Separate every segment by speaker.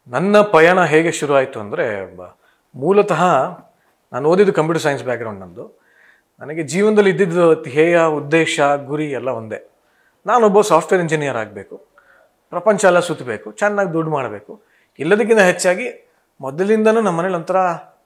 Speaker 1: ನನ್ನ ಪಯಣ ಹೇಗೆ ಶುರು ಆಯಿತು ಅಂದರೆ ಮೂಲತಃ ನಾನು ಓದಿದ್ದು ಕಂಪ್ಯೂಟರ್ ಸೈನ್ಸ್ ಬ್ಯಾಕ್ಗ್ರೌಂಡ್ ನಂದು ನನಗೆ ಜೀವನದಲ್ಲಿ ಇದ್ದಿದ್ದು ಧ್ಯೇಯ ಉದ್ದೇಶ ಗುರಿ ಎಲ್ಲ ಒಂದೇ ನಾನೊಬ್ಬ ಸಾಫ್ಟ್ವೇರ್ ಇಂಜಿನಿಯರ್ ಆಗಬೇಕು ಪ್ರಪಂಚ ಎಲ್ಲ ಸುತ್ತಬೇಕು ಚೆನ್ನಾಗಿ ದುಡ್ಡು ಮಾಡಬೇಕು ಎಲ್ಲದಕ್ಕಿಂತ ಹೆಚ್ಚಾಗಿ ಮೊದಲಿಂದನೂ ನಮ್ಮ ಮನೇಲಿ ಒಂಥರ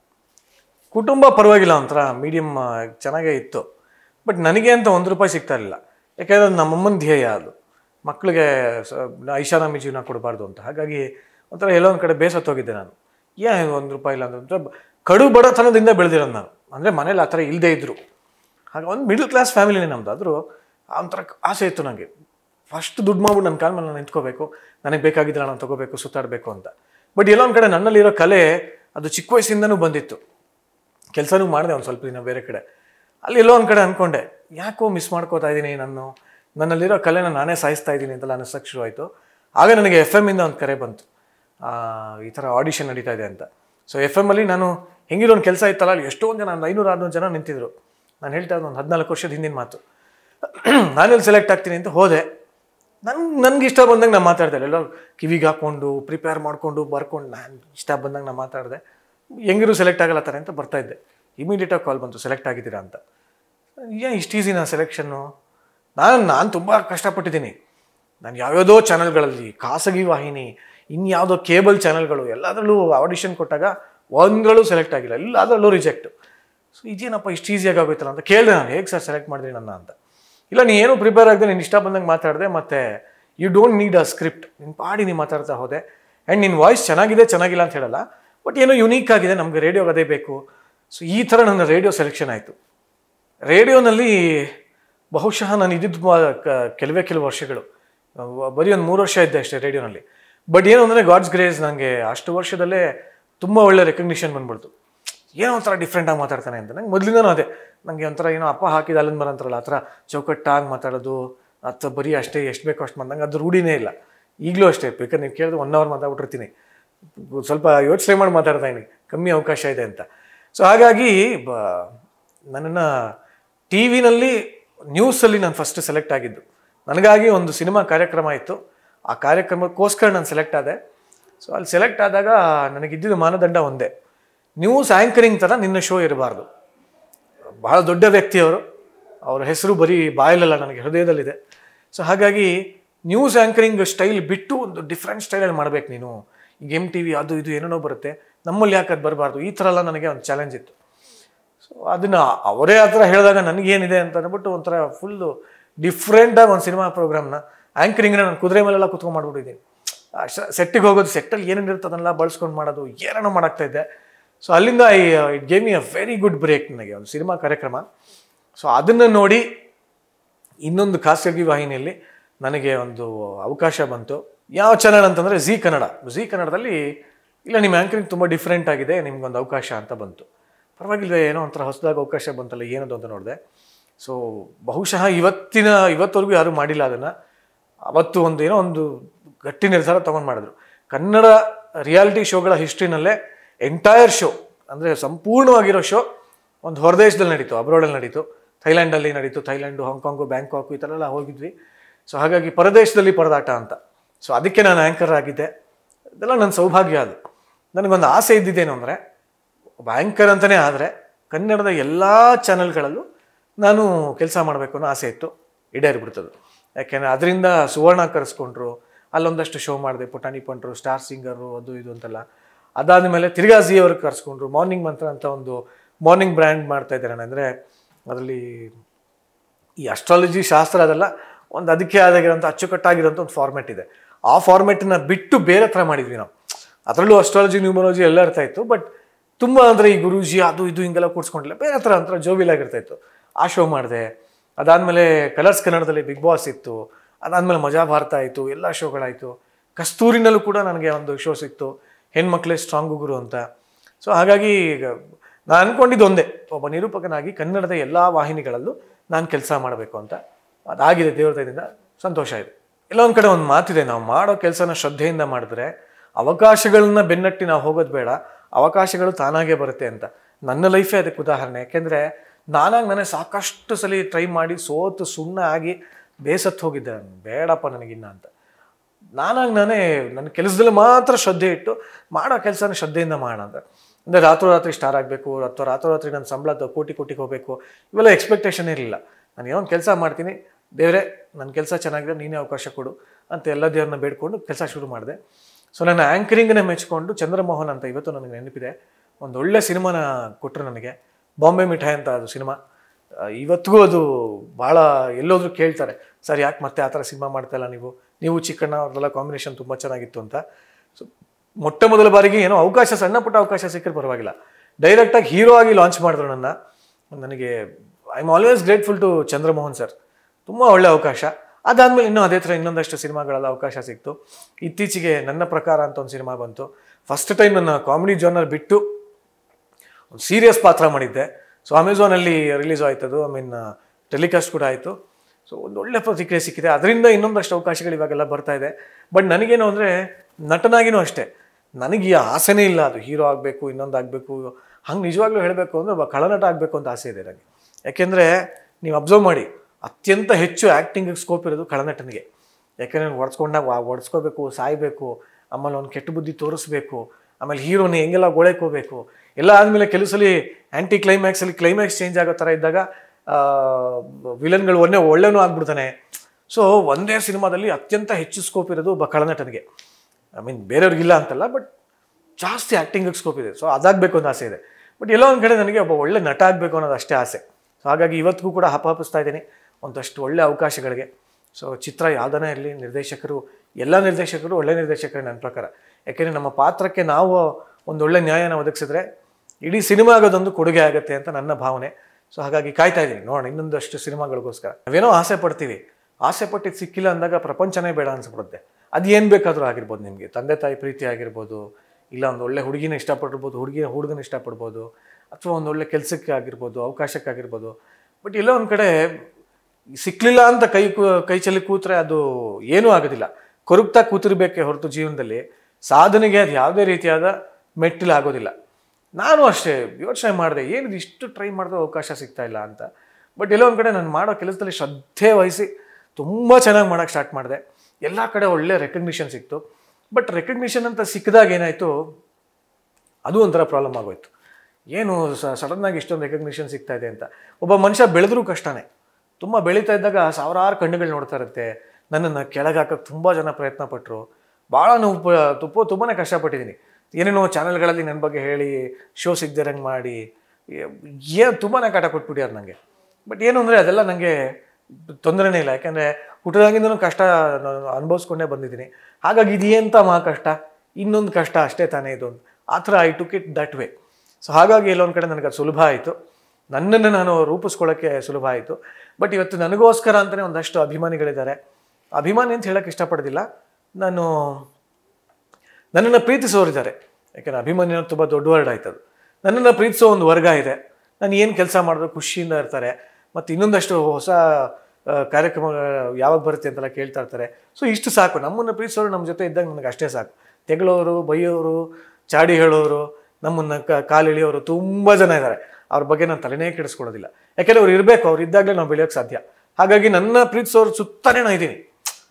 Speaker 1: ಕುಟುಂಬ ಪರವಾಗಿಲ್ಲ ಒಂಥರ ಮೀಡಿಯಮ್ ಚೆನ್ನಾಗೇ ಇತ್ತು ಬಟ್ ನನಗೆ ಅಂತ ಒಂದು ರೂಪಾಯಿ ಸಿಗ್ತಾ ಇರಲಿಲ್ಲ ಯಾಕೆಂದರೆ ಅದು ನಮ್ಮಮ್ಮನ ಧ್ಯೇಯ ಅದು ಮಕ್ಕಳಿಗೆ ಸ- ಐಷಾರಾಮಿ ಜೀವನ ಕೊಡಬಾರ್ದು ಅಂತ ಹಾಗಾಗಿ ಒಂಥರ ಎಲ್ಲೋ ಒಂದು ಕಡೆ ಬೇಸತ್ತೋಗಿದ್ದೆ ನಾನು ಏನು ಒಂದು ರೂಪಾಯಿ ಇಲ್ಲ ಅಂದ್ರೆ ಒಂಥರ ಕಡು ಬಡತನದಿಂದ ಬೆಳೆದಿರೋದು ನಾನು ಅಂದರೆ ಮನೇಲಿ ಆ ಥರ ಇಲ್ಲದೇ ಇದ್ದರು ಹಾಗೆ ಒಂದು ಮಿಡಲ್ ಕ್ಲಾಸ್ ಫ್ಯಾಮಿಲಿನೇ ನಮ್ದು ಆದರೂ ಆ ಒಂಥರ ಆಸೆ ಇತ್ತು ನನಗೆ ಫಸ್ಟ್ ದುಡ್ಡು ಮಾಡ್ಬಿಟ್ಟು ನನ್ನ ಕಾಲ ಮೇಲೆ ನಾನು ನಿಂತ್ಕೋಬೇಕು ನನಗೆ ಬೇಕಾಗಿದ್ದರೆ ನಾನು ತಗೋಬೇಕು ಸುತ್ತಾಡಬೇಕು ಅಂತ ಬಟ್ ಎಲ್ಲೋ ಒಂದು ಕಡೆ ನನ್ನಲ್ಲಿರೋ ಕಲೆ ಅದು ಚಿಕ್ಕ ವಯಸ್ಸಿಂದನೂ ಬಂದಿತ್ತು ಕೆಲಸನೂ ಮಾಡಿದೆ ಒಂದು ಸ್ವಲ್ಪ ದಿನ ಬೇರೆ ಕಡೆ ಅಲ್ಲಿ ಎಲ್ಲೋ ಒಂದು ಕಡೆ ಅಂದ್ಕೊಂಡೆ ಯಾಕೋ ಮಿಸ್ ಮಾಡ್ಕೋತಾ ಇದ್ದೀನಿ ನಾನು ನನ್ನಲ್ಲಿರೋ ಕಲೆನ ನಾನೇ ಸಾಯಿಸ್ತಾ ಇದ್ದೀನಿ ಅಂತೆಲ್ಲ ಅನ್ನಿಸಕ್ಕೆ ಶುರು ಆಯಿತು ಆಗ ನನಗೆ ಎಫ್ ಎಮ್ಮಿಂದ ಒಂದು ಕರೆ ಬಂತು ಆ, ಈ ಥರ ಆಡಿಷನ್ ನಡೀತಾ ಇದೆ ಅಂತ ಸೊ ಎಫ್ ಎಮ್ಮಲ್ಲಿ ನಾನು ಹೆಂಗಿರೋ ಒಂದು ಕೆಲಸ ಇತ್ತಲ್ಲ ಅಲ್ಲಿ ಎಷ್ಟೊಂದು ಜನ ಒಂದು ಐನೂರು ಆರುನೂರು ಜನ ನಿಂತಿದ್ರು ನಾನು ಹೇಳ್ತಾ ಇದ್ದೆ ಒಂದು ಹದಿನಾಲ್ಕು ವರ್ಷದ ಹಿಂದಿನ ಮಾತು ನಾನೆಲ್ಲಿ ಸೆಲೆಕ್ಟ್ ಆಗ್ತೀನಿ ಅಂತ ಹೋದೆ ನನ್ಗೆ ನನ್ಗೆ ಇಷ್ಟ ಬಂದಂಗೆ ನಾನು ಮಾತಾಡ್ದೆ ಎಲ್ಲೋ ಕಿವಿಗೆ ಹಾಕ್ಕೊಂಡು ಪ್ರಿಪೇರ್ ಮಾಡಿಕೊಂಡು ಬರ್ಕೊಂಡು ನಾನು ಇಷ್ಟ ಬಂದಂಗೆ ನಾನು ಮಾತಾಡಿದೆ ಹೆಂಗಿರು ಸೆಲೆಕ್ಟ್ ಆಗಲತ್ತಾರೆ ಅಂತ ಬರ್ತಾ ಇದ್ದೆ ಇಮಿಡಿಯೇಟಾಗಿ ಕಾಲ್ ಬಂತು ಸೆಲೆಕ್ಟ್ ಆಗಿದ್ದೀರಾ ಅಂತ ಏನು ಇಷ್ಟು ಈಸಿನಾ ಸೆಲೆಕ್ಷನ್ನು ನಾನು ನಾನು ತುಂಬ ಕಷ್ಟಪಟ್ಟಿದ್ದೀನಿ ನಾನು ಯಾವ್ಯಾವುದೋ ಚಾನಲ್ಗಳಲ್ಲಿ ಖಾಸಗಿ ವಾಹಿನಿ ಇನ್ಯಾವುದೋ ಕೇಬಲ್ ಚಾನಲ್ಗಳು ಎಲ್ಲದರಲ್ಲೂ ಆಡಿಷನ್ ಕೊಟ್ಟಾಗ ಒಂದರಲ್ಲೂ ಸೆಲೆಕ್ಟ್ ಆಗಿಲ್ಲ ಎಲ್ಲದರಲ್ಲೂ ರಿಜೆಕ್ಟ್ ಸೊ ಇದೇನಪ್ಪ ಇಷ್ಟು ಈಸಿಯಾಗಿ ಆಗೋಯ್ತಲ್ಲ ಅಂತ ಕೇಳಿದೆ ನಾನು ಹೇಗೆ ಸರ್ ಸೆಲೆಕ್ಟ್ ಮಾಡಿದ್ರಿ ನನ್ನ ಅಂತ ಇಲ್ಲ ನೀ ಏನು ಪ್ರಿಪೇರ್ ಆಗದೆ ನೀನು ಇಷ್ಟ ಬಂದಂಗೆ ಮಾತಾಡಿದೆ ಮತ್ತು you don't need a script ನಿನ್ನ ಪಾಡಿ ನೀ ಮಾತಾಡ್ತಾ ಹೋದೆ ಆ್ಯಂಡ್ ನಿನ್ನ ವಾಯ್ಸ್ ಚೆನ್ನಾಗಿದೆ ಚೆನ್ನಾಗಿಲ್ಲ ಅಂತ ಹೇಳಲ್ಲ ಬಟ್ ಏನೋ ಯುನೀಕ್ ಆಗಿದೆ ನಮಗೆ ರೇಡಿಯೋಗೆ ಅದೇ ಬೇಕು ಸೊ ಈ ಥರ ನನ್ನ ರೇಡಿಯೋ ಸೆಲೆಕ್ಷನ್ ಆಯಿತು ರೇಡಿಯೋನಲ್ಲಿ ಬಹುಶಃ ನಾನು ಇದ್ದಿದ್ದು ಮ- ಕ- ಕೆಲವೇ ಕೆಲವು ವರ್ಷಗಳು ಅಹ್ ಬರೀ ಒಂದು ಮೂರು ವರ್ಷ ಇದ್ದೆ ಅಷ್ಟೇ ರೇಡಿಯೋನಲ್ಲಿ ಬಟ್ ಏನು ಅಂದರೆ ಗಾಡ್ಸ್ ಗ್ರೇಸ್ ನನಗೆ ಅಷ್ಟು ವರ್ಷದಲ್ಲೇ ತುಂಬ ಒಳ್ಳೆ ರೆಕಗ್ನಿಷನ್ ಬಂದ್ಬಿಡ್ತು ಏನೋ ಒಂಥರ ಡಿಫ್ರೆಂಟಾಗಿ ಮಾತಾಡ್ತಾನೆ ಅಂತ ನಂಗೆ ಮೊದಲಿಂದನೂ ಅದೇ ನನಗೆ ಒಂಥರ ಏನೋ ಅಪ್ಪ ಹಾಕಿದ ಅಲ್ಲಿಂದ ಬರಂತಾರಲ್ಲ ಆ ಥರ ಚೌಕಟ್ಟಾಗಿ ಮಾತಾಡೋದು ಅಥವಾ ಬರೀ ಅಷ್ಟೇ ಎಷ್ಟು ಬೇಕೋ ಅಷ್ಟು ಬಂದಂಗೆ ಅದು ರೂಢಿನೇ ಇಲ್ಲ ಈಗಲೂ ಅಷ್ಟೇ ಬೇಕಾದ್ರೆ ನೀವು ಕೇಳಿದ್ರೆ ಒನ್ ಅವರ್ ಮಾತಾಡ್ಬಿಟ್ಟಿರ್ತೀನಿ ಸ್ವಲ್ಪ ಯೋಚನೆ ಮಾಡಿ ಮಾತಾಡ್ತಾ ಇದೀನಿ ಕಮ್ಮಿ ಅವಕಾಶ ಇದೆ ಅಂತ ಸೊ ಹಾಗಾಗಿ ಬ ನನ್ನನ್ನು ಟಿ ವಿನಲ್ಲಿ ನ್ಯೂಸಲ್ಲಿ ನಾನು ಫಸ್ಟ್ ಸೆಲೆಕ್ಟ್ ಆಗಿದ್ದು ನನಗಾಗಿ ಒಂದು ಸಿನಿಮಾ ಕಾರ್ಯಕ್ರಮ ಇತ್ತು ಆ ಕಾರ್ಯಕ್ರಮಕ್ಕೋಸ್ಕರ ನಾನು ಸೆಲೆಕ್ಟ್ ಆದೆ ಸೊ ಅಲ್ಲಿ ಸೆಲೆಕ್ಟ್ ಆದಾಗ ನನಗಿದ್ದಿದ್ದು ಮಾನದಂಡ ಒಂದೇ ನ್ಯೂಸ್ ಆ್ಯಂಕರಿಂಗ್ ಥರ ನಿನ್ನ ಶೋ ಇರಬಾರ್ದು ಬಹಳ ದೊಡ್ಡ ವ್ಯಕ್ತಿಯವರು ಅವರ ಹೆಸರು ಬರೀ ಬಾಯಲ್ಲಲ್ಲ ನನಗೆ ಹೃದಯದಲ್ಲಿದೆ ಸೊ ಹಾಗಾಗಿ ನ್ಯೂಸ್ ಆ್ಯಂಕರಿಂಗ್ ಸ್ಟೈಲ್ ಬಿಟ್ಟು ಒಂದು ಡಿಫ್ರೆಂಟ್ ಸ್ಟೈಲಲ್ಲಿ ಮಾಡ್ಬೇಕು ನೀನು ಈಗ ಎಮ್ ಟಿ ವಿ ಅದು ಇದು ಏನೇನೋ ಬರುತ್ತೆ ನಮ್ಮಲ್ಲಿ ಯಾಕೆ ಅದು ಬರಬಾರ್ದು ಈ ಥರ ಎಲ್ಲ ನನಗೆ ಒಂದು ಚಾಲೆಂಜ್ ಇತ್ತು ಸೊ ಅದನ್ನ ಅವರೇ ಆ ಥರ ಹೇಳಿದಾಗ ನನಗೇನಿದೆ ಅಂತ ಅಂದ್ಬಿಟ್ಟು ಒಂಥರ ಫುಲ್ಲು ಡಿಫ್ರೆಂಟಾಗಿ ಒಂದು ಸಿನಿಮಾ ಪ್ರೋಗ್ರಾಮ್ನ ಆ್ಯಂಕರಿಂಗ್ನ ನಾನು ಕುದುರೆ ಮೇಲೆಲ್ಲ ಕುತ್ಕೊಂಡು ಮಾಡ್ಬಿಟ್ಟಿದ್ದೀನಿ ಸೆಟ್ಟಿಗೆ ಹೋಗೋದು ಸೆಟ್ಟಲ್ಲಿ ಏನೇನು ಇರ್ತದನ್ನೆಲ್ಲ ಬಳಸ್ಕೊಂಡು ಮಾಡೋದು ಏನೇನೋ ಮಾಡಾಕ್ತಾ ಇದ್ದೆ ಸೊ ಅಲ್ಲಿಂದ I it came me a very good break ನನಗೆ ಒಂದು ಸಿನಿಮಾ ಕಾರ್ಯಕ್ರಮ ಸೊ ಅದನ್ನು ನೋಡಿ ಇನ್ನೊಂದು ಖಾಸಗಿ ವಾಹಿನಿಯಲ್ಲಿ ನನಗೆ ಒಂದು ಅವಕಾಶ ಬಂತು ಯಾವ ಚಾನಲ್ ಅಂತಂದರೆ ಝೀ ಕನ್ನಡ ಝೀ ಕನ್ನಡದಲ್ಲಿ ಇಲ್ಲ ನಿಮ್ಮ ಆ್ಯಂಕರಿಂಗ್ ತುಂಬ ಡಿಫ್ರೆಂಟ್ ಆಗಿದೆ ನಿಮ್ಗೊಂದು ಅವಕಾಶ ಅಂತ ಬಂತು ಪರವಾಗಿಲ್ವೇ ಏನೋ ಒಂಥರ ಹೊಸದಾಗಿ ಅವಕಾಶ ಬಂತಲ್ಲ ಏನದು ಅಂತ ನೋಡಿದೆ ಸೊ ಬಹುಶಃ ಇವತ್ತಿನ ಇವತ್ತವರೆಗೂ ಯಾರೂ ಮಾಡಿಲ್ಲ ಅದನ್ನು ಅವತ್ತು ಒಂದು ಏನೋ ಒಂದು ಗಟ್ಟಿ ನಿರ್ಧಾರ ತೊಗೊಂಡು ಮಾಡಿದ್ರು ಕನ್ನಡ ರಿಯಾಲಿಟಿ ಶೋಗಳ ಹಿಸ್ಟ್ರಿನಲ್ಲೇ ಎಂಟೈರ್ ಶೋ ಅಂದರೆ ಸಂಪೂರ್ಣವಾಗಿರೋ ಶೋ ಒಂದು ಹೊರದೇಶದಲ್ಲಿ ನಡೀತು ಅಬ್ರಾಡಲ್ಲಿ ನಡೀತು ಥೈಲ್ಯಾಂಡಲ್ಲಿ ನಡೀತು ಥೈಲ್ಯಾಂಡು ಹಾಂಗ್ಕಾಂಗು ಬ್ಯಾಂಕಾಕು ಈ ಥರ ಎಲ್ಲ ಹೋಗಿದ್ವಿ ಸೊ ಹಾಗಾಗಿ ಪರದೇಶದಲ್ಲಿ ಪರದಾಟ ಅಂತ ಸೊ ಅದಕ್ಕೆ ನಾನು ಆ್ಯಂಕರ್ ಆಗಿದ್ದೆ ಇದೆಲ್ಲ ನನ್ನ ಸೌಭಾಗ್ಯ ಅದು ನನಗೊಂದು ಆಸೆ ಇದ್ದಿದ್ದೇನು ಅಂದರೆ ಒಬ್ಬ ಆ್ಯಂಕರ್ ಅಂತಲೇ ಆದರೆ ಕನ್ನಡದ ಎಲ್ಲ ಚಾನೆಲ್ಗಳಲ್ಲೂ ನಾನು ಕೆಲಸ ಮಾಡಬೇಕು ಅನ್ನೋ ಆಸೆ ಇತ್ತು ಈಡೇರಿಬಿಡ್ತದೆ ಯಾಕೆಂದರೆ ಅದರಿಂದ ಸುವರ್ಣ ಕರೆಸ್ಕೊಂಡ್ರು ಅಲ್ಲೊಂದಷ್ಟು ಶೋ ಮಾಡಿದೆ ಪುಟಾಣಿ ಪಂಟ್ರು ಸ್ಟಾರ್ ಸಿಂಗರು ಅದು ಇದು ಅಂತೆಲ್ಲ ಅದಾದ ಮೇಲೆ ತಿರ್ಗಾ ಜಿ ಅವ್ರಿಗೆ ಕರೆಸ್ಕೊಂಡ್ರು ಮಾರ್ನಿಂಗ್ ಮಂತ್ರ ಅಂತ ಒಂದು ಮಾರ್ನಿಂಗ್ ಬ್ರ್ಯಾಂಡ್ ಮಾಡ್ತಾ ಇದ್ದಾರೆ ಅಂದರೆ ಅದರಲ್ಲಿ ಈ ಅಸ್ಟ್ರಾಲಜಿ ಶಾಸ್ತ್ರ ಅದೆಲ್ಲ ಒಂದು ಅದಕ್ಕೆ ಆದಾಗಿರೋಂಥ ಅಚ್ಚುಕಟ್ಟಾಗಿರೋಂಥ ಒಂದು ಫಾರ್ಮೆಟ್ ಇದೆ ಆ ಫಾರ್ಮೆಟನ್ನ ಬಿಟ್ಟು ಬೇರೆ ಥರ ಮಾಡಿದ್ವಿ ನಾವು ಅದರಲ್ಲೂ ಅಸ್ಟ್ರಾಲಜಿ ನ್ಯೂಮರಾಲಜಿ ಎಲ್ಲ ಇರ್ತಾ ಇತ್ತು ಬಟ್ ತುಂಬ ಅಂದರೆ ಈ ಗುರೂಜಿ ಅದು ಇದು ಹಿಂಗೆಲ್ಲ ಕೂಡ್ಸ್ಕೊಂಡಿಲ್ಲ ಬೇರೆ ಥರ ಒಂಥರ ಜೋವಿಲಾಗಿರ್ತಾ ಇತ್ತು ಆ ಶೋ ಮಾಡಿದೆ ಅದಾದಮೇಲೆ ಕಲರ್ಸ್ ಕನ್ನಡದಲ್ಲಿ ಬಿಗ್ ಬಾಸ್ ಇತ್ತು ಅದಾದಮೇಲೆ ಮಜಾ ಭಾರತ ಆಯಿತು ಎಲ್ಲ ಶೋಗಳಾಯಿತು ಕಸ್ತೂರಿನಲ್ಲೂ ಕೂಡ ನನಗೆ ಒಂದು ಶೋ ಸಿಕ್ತು ಹೆಣ್ಮಕ್ಳೇ ಸ್ಟ್ರಾಂಗು ಗುರು ಅಂತ ಸೊ ಹಾಗಾಗಿ ಈಗ ನಾನು ಅಂದ್ಕೊಂಡಿದ್ದು ಒಂದೇ ಒಬ್ಬ ನಿರೂಪಕನಾಗಿ ಕನ್ನಡದ ಎಲ್ಲ ವಾಹಿನಿಗಳಲ್ಲೂ ನಾನು ಕೆಲಸ ಮಾಡಬೇಕು ಅಂತ ಅದಾಗಿದೆ ದೇವ್ರ ದಯದಿಂದ ಸಂತೋಷ ಇದೆ ಎಲ್ಲ ಒಂದು ಕಡೆ ಒಂದು ಮಾತಿದೆ ನಾವು ಮಾಡೋ ಕೆಲಸನ ಶ್ರದ್ಧೆಯಿಂದ ಮಾಡಿದ್ರೆ ಅವಕಾಶಗಳನ್ನ ಬೆನ್ನಟ್ಟಿ ನಾವು ಹೋಗೋದು ಬೇಡ ಅವಕಾಶಗಳು ತಾನಾಗೇ ಬರುತ್ತೆ ಅಂತ ನನ್ನ ಲೈಫೇ ಅದಕ್ಕೆ ಉದಾಹರಣೆ ಯಾಕೆಂದರೆ ನಾನಾಗಿ ನಾನೇ ಸಾಕಷ್ಟು ಸಲ ಟ್ರೈ ಮಾಡಿ ಸೋತು ಸುಣ್ಣ ಆಗಿ ಬೇಸತ್ತು ಹೋಗಿದ್ದೆ ನಾನು ಬೇಡಪ್ಪ ನನಗಿನ್ನ ಅಂತ ನಾನಾಗಿ ನಾನೇ ನನ್ನ ಕೆಲಸದಲ್ಲಿ ಮಾತ್ರ ಶ್ರದ್ಧೆ ಇಟ್ಟು ಮಾಡೋ ಕೆಲಸನ ಶ್ರದ್ಧೆಯಿಂದ ಮಾಡೋಣ ಅಂತ ಅಂದರೆ ರಾತ್ರೋರಾತ್ರಿ ಸ್ಟಾರ್ ಆಗಬೇಕು ಅಥವಾ ರಾತ್ರೋರಾತ್ರಿ ನನ್ನ ಸಂಬಳ ತ- ಕೋಟಿ ಕೋಟಿಗೆ ಹೋಗಬೇಕು ಇವೆಲ್ಲ ಎಕ್ಸ್ಪೆಕ್ಟೇಷನ್ ಇರಲಿಲ್ಲ ನಾನು ಏನೋ ಒಂದು ಕೆಲಸ ಮಾಡ್ತೀನಿ ದೇವರೇ ನನ್ನ ಕೆಲಸ ಚೆನ್ನಾಗಿದೆ ನೀನೇ ಅವಕಾಶ ಕೊಡು ಅಂತ ಎಲ್ಲ ದೇವ್ರನ್ನ ಬೇಡ್ಕೊಂಡು ಕೆಲಸ ಶುರು ಮಾಡಿದೆ ಸೊ ನನ್ನ ಆ್ಯಂಕರಿಂಗನ್ನೇ ಮೆಚ್ಕೊಂಡು ಚಂದ್ರಮೋಹನ್ ಅಂತ ಇವತ್ತು ನನಗೆ ನೆನಪಿದೆ ಒಂದು ಒಳ್ಳೆ ಸಿನಿಮಾನ ಕೊಟ್ಟರು ನನಗೆ ಬಾಂಬೆ ಮಿಠಾಯಿ ಅಂತ ಅದು ಸಿನಿಮಾ ಆ, ಇವತ್ತಿಗೂ ಅದು ಭಾಳ ಎಲ್ಲೋದ್ರೂ ಕೇಳ್ತಾರೆ ಸರ್ ಯಾಕೆ ಮತ್ತೆ ಆ ಥರ ಸಿನಿಮಾ ಮಾಡ್ತಾಯಿಲ್ಲ ನೀವು ನೀವು ಚಿಕ್ಕಣ್ಣ ಅವ್ರದ್ದೆಲ್ಲ ಕಾಂಬಿನೇಷನ್ ತುಂಬ ಚೆನ್ನಾಗಿತ್ತು ಅಂತ ಸೊ ಮೊಟ್ಟ ಮೊದಲ ಬಾರಿಗೆ ಏನೋ ಅವಕಾಶ ಸಣ್ಣ ಪುಟ್ಟ ಅವಕಾಶ ಸಿಕ್ಕರೆ ಪರವಾಗಿಲ್ಲ ಡೈರೆಕ್ಟಾಗಿ ಹೀರೋ ಆಗಿ ಲಾಂಚ್ ಮಾಡಿದ್ರು ನನ್ನ ನನಗೆ I am always grateful to Chandramohan sir ತುಂಬ ಒಳ್ಳೆ ಅವಕಾಶ ಅದಾದಮೇಲೆ ಇನ್ನೂ ಅದೇ ಥರ ಇನ್ನೊಂದಷ್ಟು ಸಿನಿಮಾಗಳೆಲ್ಲ ಅವಕಾಶ ಸಿಕ್ತು ಇತ್ತೀಚೆಗೆ ನನ್ನ ಪ್ರಕಾರ ಅಂತ ಒಂದು ಸಿನಿಮಾ ಬಂತು ಫಸ್ಟ್ ಟೈಮ್ ನನ್ನ ಕಾಮಿಡಿ ಜಾನರ್ ಬಿಟ್ಟು ಒಂದು ಸೀರಿಯಸ್ ಪಾತ್ರ ಮಾಡಿದ್ದೆ ಸೊ ಅಮೆಝಾನಲ್ಲಿ ರಿಲೀಸ್ ಆಯ್ತದು ಐ ಮೀನ್ ಟೆಲಿಕಾಸ್ಟ್ ಕೂಡ ಆಯಿತು ಸೊ ಒಂದು ಒಳ್ಳೆ ಪ್ರತಿಕ್ರಿಯೆ ಸಿಕ್ಕಿದೆ ಅದರಿಂದ ಇನ್ನೊಂದಷ್ಟು ಅವಕಾಶಗಳು ಇವಾಗೆಲ್ಲ ಬರ್ತಾ ಇದೆ ಬಟ್ ನನಗೇನು ಅಂದರೆ ನಟನಾಗಿನೂ ಅಷ್ಟೇ ನನಗೆ ಈ ಆಸೆನೇ ಇಲ್ಲ ಅದು ಹೀರೋ ಆಗಬೇಕು ಇನ್ನೊಂದು ಆಗಬೇಕು ಹಂಗೆ ನಿಜವಾಗ್ಲೂ ಹೇಳಬೇಕು ಅಂದರೆ ಒಬ್ಬ ಖಳನಟ ಆಗಬೇಕು ಅಂತ ಆಸೆ ಇದೆ ನನಗೆ ಯಾಕೆಂದರೆ ನೀವು ಅಬ್ಸರ್ವ್ ಮಾಡಿ ಅತ್ಯಂತ ಹೆಚ್ಚು ಆ್ಯಕ್ಟಿಂಗಿಗೆ ಸ್ಕೋಪ್ ಇರೋದು ಖಳನಟನಿಗೆ ಯಾಕೆಂದರೆ ಒಡ್ಸ್ಕೊಂಡಾಗ ಒಡ್ಸ್ಕೋಬೇಕು ಸಾಯಬೇಕು ಆಮೇಲೆ ಅವ್ನು ಕೆಟ್ಟ ಬುದ್ಧಿ ತೋರಿಸ್ಬೇಕು ಆಮೇಲೆ ಹೀರೋನ ಹೆಂಗೆಲ್ಲ ಹೋಗ್ಬೇಕು ಎಲ್ಲ ಆದಮೇಲೆ ಕೆಲವು ಸಲ ಆ್ಯಂಟಿ ಕ್ಲೈಮ್ಯಾಕ್ಸಲ್ಲಿ ಕ್ಲೈಮ್ಯಾಕ್ಸ್ ಚೇಂಜ್ ಆಗೋ ಥರ ಇದ್ದಾಗ ವಿಲನ್ಗಳು ಒಂದೇ ಒಳ್ಳೆನೂ ಆಗ್ಬಿಡ್ತಾನೆ ಸೊ ಒಂದೇ ಸಿನಿಮಾದಲ್ಲಿ ಅತ್ಯಂತ ಹೆಚ್ಚು ಸ್ಕೋಪ್ ಇರೋದು ಒಬ್ಬ ಖಳನಟನಿಗೆ ಐ ಮೀನ್ ಬೇರೆಯವ್ರಿಗಿಲ್ಲ ಅಂತಲ್ಲ ಬಟ್ ಜಾಸ್ತಿ ಆ್ಯಕ್ಟಿಂಗಿಗೆ ಸ್ಕೋಪ್ ಇದೆ ಸೊ ಅದಾಗಬೇಕು ಅಂತ ಆಸೆ ಇದೆ ಬಟ್ ಎಲ್ಲೋ ಒಂದು ಕಡೆ ನನಗೆ ಒಬ್ಬ ಒಳ್ಳೆ ನಟ ಆಗಬೇಕು ಅನ್ನೋದು ಅಷ್ಟೇ ಆಸೆ ಸೊ ಹಾಗಾಗಿ ಇವತ್ತಿಗೂ ಕೂಡ ಹಪಾಪಿಸ್ತಾ ಇದ್ದೀನಿ ಒಂದಷ್ಟು ಒಳ್ಳೆ ಅವಕಾಶಗಳಿಗೆ ಸೊ ಚಿತ್ರ ಯಾವುದನ್ನೇ ಇರಲಿ ನಿರ್ದೇಶಕರು ಎಲ್ಲ ನಿರ್ದೇಶಕರು ಒಳ್ಳೆ ನಿರ್ದೇಶಕರು ನನ್ನ ಪ್ರಕಾರ ಯಾಕೆಂದರೆ ನಮ್ಮ ಪಾತ್ರಕ್ಕೆ ನಾವು ಒಂದು ಒಳ್ಳೆ ನ್ಯಾಯನ ಒದಗಿಸಿದ್ರೆ ಇಡೀ ಸಿನಿಮಾ ಆಗೋದೊಂದು ಕೊಡುಗೆ ಆಗುತ್ತೆ ಅಂತ ನನ್ನ ಭಾವನೆ ಸೊ ಹಾಗಾಗಿ ಕಾಯ್ತಾ ಇದ್ದೀನಿ ನೋಡೋಣ ಇನ್ನೊಂದಷ್ಟು ಸಿನಿಮಾಗಳಿಗೋಸ್ಕರ ನಾವೇನೋ ಆಸೆ ಪಡ್ತೀವಿ ಆಸೆ ಪಟ್ಟಿದ್ದು ಸಿಕ್ಕಿಲ್ಲ ಅಂದಾಗ ಪ್ರಪಂಚನೇ ಬೇಡ ಅನ್ಸ್ಬಿಡುತ್ತೆ ಅದು ಏನು ಬೇಕಾದರೂ ಆಗಿರ್ಬೋದು ನಿಮಗೆ ತಂದೆ ತಾಯಿ ಪ್ರೀತಿ ಆಗಿರ್ಬೋದು ಇಲ್ಲ ಒಂದು ಒಳ್ಳೆ ಹುಡುಗಿನ ಇಷ್ಟಪಟ್ಟಿರ್ಬೋದು ಹುಡುಗಿ ಹುಡುಗನ ಇಷ್ಟಪಡ್ಬೋದು ಅಥವಾ ಒಂದು ಒಳ್ಳೆ ಕೆಲಸಕ್ಕೆ ಆಗಿರ್ಬೋದು ಅವಕಾಶಕ್ಕಾಗಿರ್ಬೋದು ಬಟ್ ಎಲ್ಲೋ ಒಂದು ಕಡೆ ಸಿಕ್ಲಿಲ್ಲ ಅಂತ ಕೈ ಕೂ- ಕೈ ಚೆಲ್ಲಿ ಕೂತ್ರೆ ಅದು ಏನೂ ಆಗೋದಿಲ್ಲ ಕೊರುಗ್ತಾ ಕೂತಿರ್ಬೇಕೆ ಹೊರತು ಜೀವನದಲ್ಲಿ ಸಾಧನೆಗೆ ಅದು ಯಾವುದೇ ರೀತಿಯಾದ ಮೆಟ್ಟಿಲು ಆಗೋದಿಲ್ಲ ನಾನು ಅಷ್ಟೇ ಯೋಚನೆ ಮಾಡಿದೆ ಏನಿದು ಇಷ್ಟು ಟ್ರೈ ಮಾಡಿದ್ರೆ ಅವಕಾಶ ಸಿಗ್ತಾ ಇಲ್ಲ ಅಂತ ಬಟ್ ಎಲ್ಲೋ ಒಂದು ಕಡೆ ನಾನು ಮಾಡೋ ಕೆಲಸದಲ್ಲಿ ಶ್ರದ್ಧೆ ವಹಿಸಿ ತುಂಬ ಚೆನ್ನಾಗಿ ಮಾಡೋಕ್ಕೆ ಸ್ಟಾರ್ಟ್ ಮಾಡಿದೆ ಎಲ್ಲ ಕಡೆ ಒಳ್ಳೆ ರೆಕಗ್ನಿಷನ್ ಸಿಕ್ತು ಬಟ್ ರೆಕಗ್ನಿಷನ್ ಅಂತ ಸಿಕ್ಕಿದಾಗ ಏನಾಯಿತು ಅದು ಒಂಥರ ಪ್ರಾಬ್ಲಮ್ ಆಗೋಯ್ತು ಏನು ಸಡನ್ನಾಗಿ ಇಷ್ಟೊಂದು ರೆಕಗ್ನಿಷನ್ ಸಿಗ್ತಾ ಇದೆ ಅಂತ ಒಬ್ಬ ಮನುಷ್ಯ ಬೆಳೆದ್ರೂ ಕಷ್ಟನೇ ತುಂಬ ಬೆಳೀತಾ ಇದ್ದಾಗ ಸಾವಿರಾರು ಕಣ್ಣುಗಳು ನೋಡ್ತಾ ಇರುತ್ತೆ ನನ್ನನ್ನು ಕೆಳಗೆ ಹಾಕಕ್ಕೆ ತುಂಬ ಜನ ಪ್ರಯತ್ನ ಪಟ್ಟರು ಭಾಳ ನೋವು ಪ- ತುಪ್ಪ ತುಂಬಾ ಕಷ್ಟಪಟ್ಟಿದ್ದೀನಿ ಏನೇನೋ ಚಾನೆಲ್ಗಳಲ್ಲಿ ನನ್ನ ಬಗ್ಗೆ ಹೇಳಿ ಶೋ ಸಿಗ್ದಿರಂಗೆ ಮಾಡಿ ಏನು ತುಂಬಾ ಕಾಟ ಕೊಟ್ಬಿಟ್ಯಾರ ನನಗೆ ಬಟ್ ಏನು ಅಂದರೆ ಅದೆಲ್ಲ ನನಗೆ ತೊಂದರೆನೇ ಇಲ್ಲ ಯಾಕೆಂದರೆ ಹುಟ್ಟಿದಾಗಿಂದನೂ ಕಷ್ಟ ನಾನು ಅನುಭವಿಸ್ಕೊಂಡೇ ಬಂದಿದ್ದೀನಿ ಹಾಗಾಗಿ ಇದೇಂತ ಮಹಾ ಕಷ್ಟ ಇನ್ನೊಂದು ಕಷ್ಟ ಅಷ್ಟೇ ತಾನೇ ಇದು ಅಂತ ಆ ಥರ I took it that way so ಹಾಗಾಗಿ ಎಲ್ಲೊಂದು ಕಡೆ ನನಗೆ ಅದು ಸುಲಭ ಆಯಿತು ನನ್ನನ್ನು ನಾನು ರೂಪಿಸ್ಕೊಳ್ಳೋಕ್ಕೆ ಸುಲಭ ಆಯಿತು ಬಟ್ ಇವತ್ತು ನನಗೋಸ್ಕರ ಅಂತಲೇ ಒಂದಷ್ಟು ಅಭಿಮಾನಿಗಳಿದ್ದಾರೆ ಅಭಿಮಾನಿ ಅಂತ ಹೇಳೋಕ್ಕೆ ಇಷ್ಟಪಡೋದಿಲ್ಲ ನಾನು ನನ್ನನ್ನು ಪ್ರೀತಿಸೋರಿದ್ದಾರೆ ಯಾಕಂದರೆ ಅಭಿಮಾನಿ ಅನ್ನೋದು ತುಂಬ ದೊಡ್ಡ ವರ್ಡ್ ಆಯ್ತದು ನನ್ನನ್ನು ಪ್ರೀತಿಸೋ ಒಂದು ವರ್ಗ ಇದೆ ನಾನು ಏನು ಕೆಲಸ ಮಾಡಿದ್ರು ಖುಷಿಯಿಂದ ಇರ್ತಾರೆ ಮತ್ತು ಇನ್ನೊಂದಷ್ಟು ಹೊಸ ಆ, ಕಾರ್ಯಕ್ರಮ ಯಾವಾಗ ಬರುತ್ತೆ ಅಂತೆಲ್ಲ ಕೇಳ್ತಾ ಇರ್ತಾರೆ ಸೊ ಇಷ್ಟು ಸಾಕು ನಮ್ಮನ್ನು ಪ್ರೀತಿಸೋರು ನಮ್ಮ ಜೊತೆ ಇದ್ದಾಗ ನನಗೆ ಅಷ್ಟೇ ಸಾಕು ತೆಗಳೋರು ಬೈಯೋರು ಚಾಡಿ ಹೇಳೋರು ನಮ್ಮನ್ನು ಕ ಕಾಲಿಳಿಯೋರು ತುಂಬ ಜನ ಇದ್ದಾರೆ ಅವ್ರ ಬಗ್ಗೆ ನಾನು ತಲೆನೇ ಕೆಡಿಸ್ಕೊಳ್ಳೋದಿಲ್ಲ ಯಾಕೆಂದರೆ ಅವ್ರು ಇರಬೇಕು ಅವ್ರು ಇದ್ದಾಗಲೇ ನಾವು ಬೆಳೆಯೋಕ್ಕೆ ಸಾಧ್ಯ ಹಾಗಾಗಿ ನನ್ನ ಪ್ರೀತಿಸೋರು ಸುತ್ತಾನೇ ನಾನು ಇದ್ದೀನಿ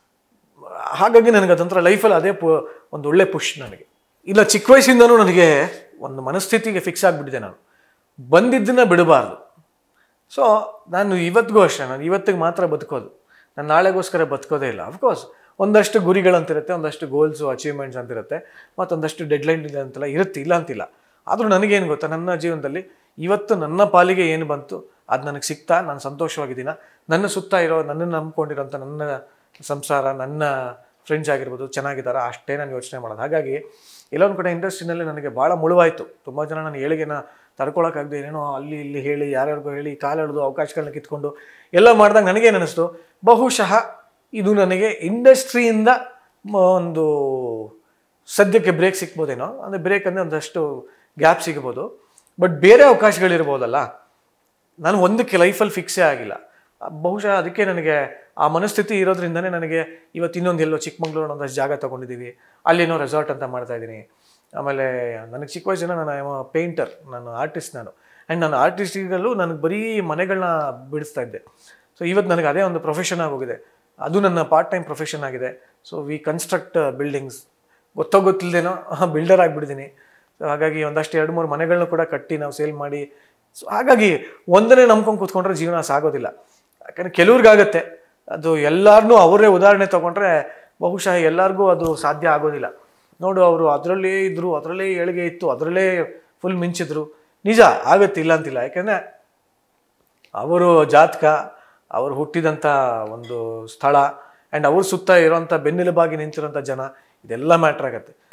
Speaker 1: ಹಾಗಾಗಿ ನನಗೆ ಅದೊಂಥರ ಲೈಫಲ್ಲಿ ಅದೇ ಪು ಒಂದು ಒಳ್ಳೆ ಪುಷ್ ನನಗೆ ಇಲ್ಲ ಚಿಕ್ಕ ವಯಸ್ಸಿಂದನೂ ನನಗೆ ಒಂದು ಮನಸ್ಥಿತಿಗೆ ಫಿಕ್ಸ್ ಆಗಿಬಿಟ್ಟಿದೆ ನಾನು ಬಂದಿದ್ದನ್ನ ಬಿಡಬಾರ್ದು ಸೊ ನಾನು ಇವತ್ತಿಗೂ ಅಷ್ಟೇ ನಾನು ಇವತ್ತಿಗೆ ಮಾತ್ರ ಬದುಕೋದು ನಾನು ನಾಳೆಗೋಸ್ಕರ ಬದುಕೋದೇ ಇಲ್ಲ ಅಫ್ಕೋರ್ಸ್ ಒಂದಷ್ಟು ಗುರಿಗಳಂತಿರುತ್ತೆ ಒಂದಷ್ಟು ಗೋಲ್ಸು ಅಚೀವ್ಮೆಂಟ್ಸ್ ಅಂತಿರುತ್ತೆ ಮತ್ತೊಂದಷ್ಟು ಡೆಡ್ಲೈನ್ ಇದೆ ಅಂತೆಲ್ಲ ಇರುತ್ತೆ ಇಲ್ಲ ಅಂತಿಲ್ಲ ಆದರೂ ನನಗೇನು ಗೊತ್ತಾ ನನ್ನ ಜೀವನದಲ್ಲಿ ಇವತ್ತು ನನ್ನ ಪಾಲಿಗೆ ಏನು ಬಂತು ಅದು ನನಗೆ ಸಿಗ್ತಾ ನಾನು ಸಂತೋಷವಾಗಿದ್ದೀನ ನನ್ನ ಸುತ್ತ ಇರೋ ನನ್ನನ್ನು ನಂಬ್ಕೊಂಡಿರೋಂಥ ನನ್ನ ಸಂಸಾರ ನನ್ನ ಫ್ರೆಂಡ್ಸ್ ಆಗಿರ್ಬೋದು ಚೆನ್ನಾಗಿದ್ದಾರ ಅಷ್ಟೇ ನಾನು ಯೋಚನೆ ಮಾಡೋದು ಹಾಗಾಗಿ ಎಲ್ಲೊಂದು ಕಡೆ ಇಂಡಸ್ಟ್ರಿನಲ್ಲಿ ನನಗೆ ಭಾಳ ಮುಳುವಾಯಿತು ತುಂಬ ಜನ ನಾನು ಏಳಿಗೆನ ತಡ್ಕೊಳಕ್ಕಾಗದೆ ಏನೇನೋ ಅಲ್ಲಿ ಇಲ್ಲಿ ಹೇಳಿ ಯಾರ್ಯಾರಿಗೋ ಹೇಳಿ ಕಾಲೆಳೆದು ಅವಕಾಶಗಳನ್ನ ಕಿತ್ಕೊಂಡು ಎಲ್ಲ ಮಾಡಿದಾಗ ನನಗೇನು ಅನ್ನಿಸ್ತು ಬಹುಶಃ ಇದು ನನಗೆ ಇಂಡಸ್ಟ್ರಿಯಿಂದ ಮ- ಒಂದು ಸದ್ಯಕ್ಕೆ ಬ್ರೇಕ್ ಸಿಗ್ಬೋದೇನೋ ಅಂದರೆ ಬ್ರೇಕ್ ಅಂದರೆ ಒಂದಷ್ಟು ಗ್ಯಾಪ್ ಸಿಗ್ಬೋದು ಬಟ್ ಬೇರೆ ಅವಕಾಶಗಳಿರ್ಬೋದಲ್ಲ ನಾನು ಒಂದಕ್ಕೆ ಲೈಫಲ್ಲಿ ಫಿಕ್ಸೇ ಆಗಿಲ್ಲ ಆ, ಬಹುಶಃ ಅದಕ್ಕೆ ನನಗೆ ಆ ಮನಸ್ಥಿತಿ ಇರೋದ್ರಿಂದನೇ ನನಗೆ ಇವತ್ತು ಇನ್ನೊಂದು ಎಲ್ಲೋ ಚಿಕ್ಕಮಂಗ್ಳೂರು ಒಂದಷ್ಟು ಜಾಗ ತೊಗೊಂಡಿದ್ದೀವಿ ಅಲ್ಲೇನೋ ರೆಸಾರ್ಟ್ ಅಂತ ಮಾಡ್ತಾ ಇದ್ದೀನಿ ಆಮೇಲೆ ನನಗೆ ಚಿಕ್ಕ ವಯಸ್ಸಿನ ನಾನು ಪೇಂಟರ್ ನಾನು ಆರ್ಟಿಸ್ಟ್ ನಾನು ಆ್ಯಂಡ್ ನಾನು ಆರ್ಟಿಸ್ಟಿಗಲ್ಲೂ ನನಗೆ ಬರೀ ಮನೆಗಳನ್ನ ಬಿಡಿಸ್ತಾ ಇದ್ದೆ ಸೊ ಇವತ್ತು ನನಗೆ ಅದೇ ಒಂದು ಪ್ರೊಫೆಷನ್ ಆಗೋಗಿದೆ ಅದು ನನ್ನ ಪಾರ್ಟ್ ಟೈಮ್ ಪ್ರೊಫೆಷನ್ ಆಗಿದೆ ಸೊ ವಿ ಕನ್ಸ್ಟ್ರಕ್ಟ್ ಬಿಲ್ಡಿಂಗ್ಸ್ ಗೊತ್ತೋ ಗೊತ್ತಿಲ್ಲದೇನೋ ಬಿಲ್ಡರ್ ಆಗಿಬಿಟ್ಟಿದ್ದೀನಿ ಸೊ ಹಾಗಾಗಿ ಒಂದಷ್ಟು ಎರಡು ಮೂರು ಮನೆಗಳನ್ನ ಕೂಡ ಕಟ್ಟಿ ನಾವು ಸೇಲ್ ಮಾಡಿ ಸೊ ಹಾಗಾಗಿ ಒಂದನ್ನೇ ನಂಬ್ಕೊಂಡು ಕೂತ್ಕೊಂಡ್ರೆ ಜೀವನ ಸಾಗೋದಿಲ್ಲ ಯಾಕಂದರೆ ಕೆಲವ್ರಿಗಾಗತ್ತೆ ಅದು ಎಲ್ಲರನ್ನೂ ಅವರೇ ಉದಾಹರಣೆ ತೊಗೊಂಡ್ರೆ ಬಹುಶಃ ಎಲ್ಲರಿಗೂ ಅದು ಸಾಧ್ಯ ಆಗೋದಿಲ್ಲ ನೋಡು ಅವರು ಅದರಲ್ಲೇ ಇದ್ದರು ಅದರಲ್ಲೇ ಏಳಿಗೆ ಇತ್ತು ಅದರಲ್ಲೇ ಫುಲ್ ಮಿಂಚಿದ್ರು ನಿಜ ಆಗತ್ತೆ ಇಲ್ಲ ಅಂತಿಲ್ಲ ಯಾಕೆಂದರೆ ಅವರು ಜಾತಕ ಅವರು ಹುಟ್ಟಿದಂಥ ಒಂದು ಸ್ಥಳ ಆ್ಯಂಡ್ ಅವ್ರ ಸುತ್ತ ಇರೋಂಥ ಬೆನ್ನೆಲುಬಾಗಿ ನಿಂತಿರೋಂಥ ಜನ ಇದೆಲ್ಲ ಮ್ಯಾಟ್ರ್ ಆಗುತ್ತೆ